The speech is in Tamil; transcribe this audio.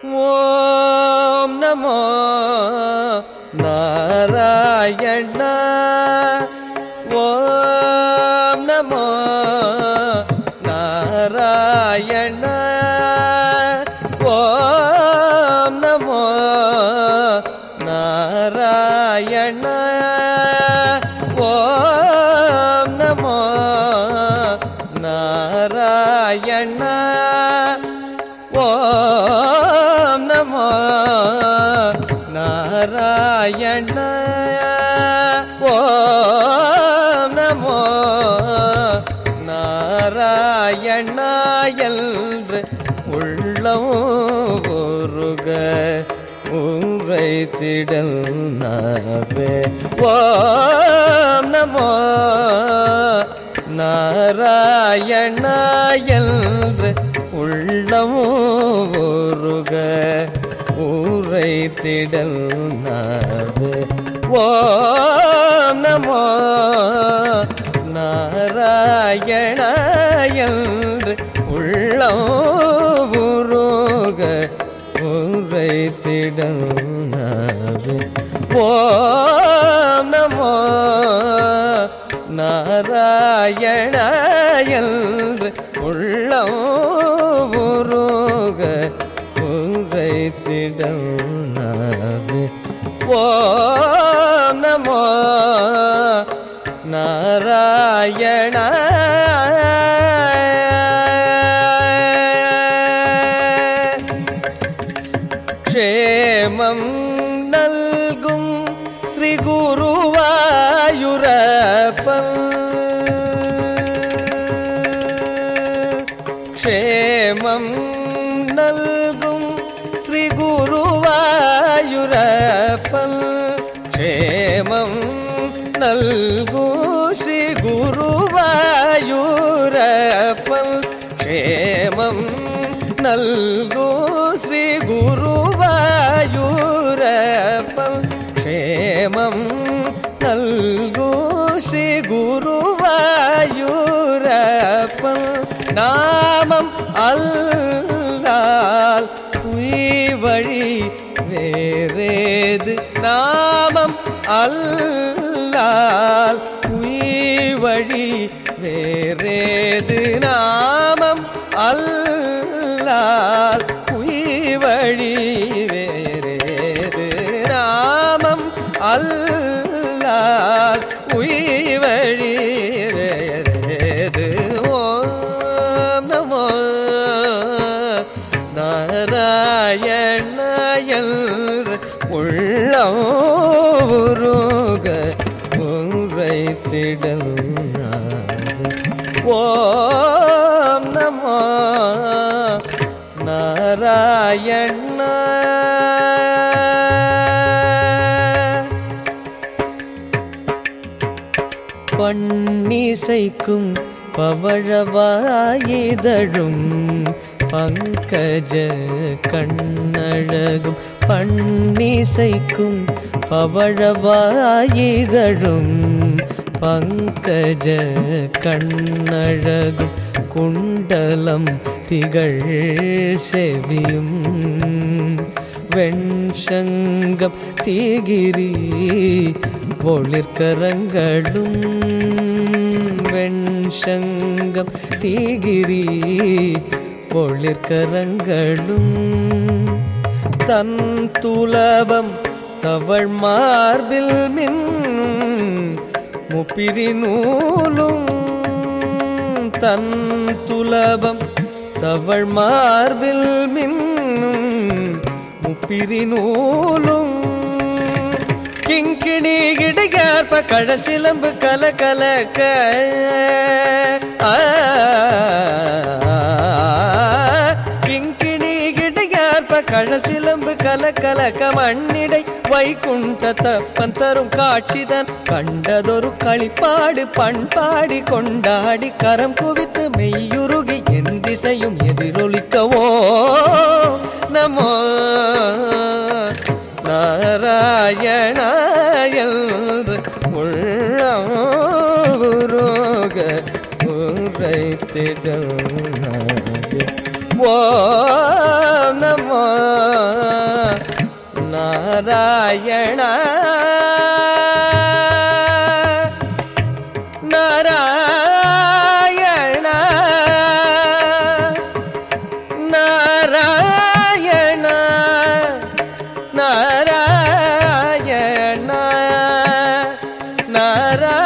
ஓம் நமோ நாராயண ஓம் நமோ நாராயண ஓம் நமோ நாராயண ஓம் நமோ நாராயண ஓம் நமோ நாராயண ஓம் நமோ நாராயண என்று உள்ளம் ஒருக உரை திடல் நாவே ஓம் நமோ நாராயண என்று உள்ளம் ஒருக ஊரை திடல் நாவே ஓம் நமோ நாராயண என்று உள்ளம் உருக ஊரை திடல் நாவே ஓம் நமோ நாராயண என்று உள்ளம் உருக உரை திடல் நாவே ஓம் நமோ நாராயண ക്ഷേമം നൽകും ശ്രീ ഗുരുവായൂരപ്പൻ ക്ഷേമം നൽകും ശ്രീ ഗുരുവായൂരപ്പൻ ക്ഷേമം നൽകൂ ശ്രീ ഗുരുവായൂരപ്പൻ ക്ഷേമം നൽകൂ ശ്രീ ഗുരുവായൂരപ്പൻ ക്ഷേമം നൽകൂ ശ്രീ ഗുരുവായൂരപ്പൻ നാമം അല്ലാൽ ഉയ് വഴി വേറേത് നാമം അല്ലാൽ ഉയ് വഴി വേറേത് നാമം അല്ലാൽ ഉയ് വഴി വേറേത് നാമം അല്ലാൽ ഉയ് വഴി വേറേത് ഓം നമോ நாராயண என்று உள்ளம் உருக உரைத்திடல் ஓம் நமோ நாராயண பண்ணிசைக்கும் பவழவாயிதழும் பங்கஜ கண்ணழகும் பண்ணிசைக்கும் பவழவாயிதழும் பங்கஜ கண்ணழகும் குண்டலம் திகழ் செவியும் வெண்சங்கம் தீகிரி ஒளிர்கரங்களும் வெண்சங்கம் தீகிரி ஒளிர்கரங்களும் தன் துலபம் தவழ் மார்பில் மின் முப்பிரி நூலும் தன் துலபம் தவழ் மார்பில் மின்னும் முப்பிரி நூலும் கிங்கிணி கிடகார்ப கழல் சிலம்பு கல கலக்க ஆ, கிங்கிணி கிடகார்ப கழல் சிலம்பு கல கலக்க மண்ணிடை வைகுண்ட தப்பன் தரும் காட்சிதான் கண்டதொரு களிப்பாடு பண்பாடி கொண்டாடி கரம் குவித்து மெய்யுருகி என் திசையும் எதிரொலிக்கவோ நமோ நாராயண என்று உள்ளம் உருக உரைத்திடல் ஓ நமோ நாராயண நாராயண நாராயண நாராயண நாராயண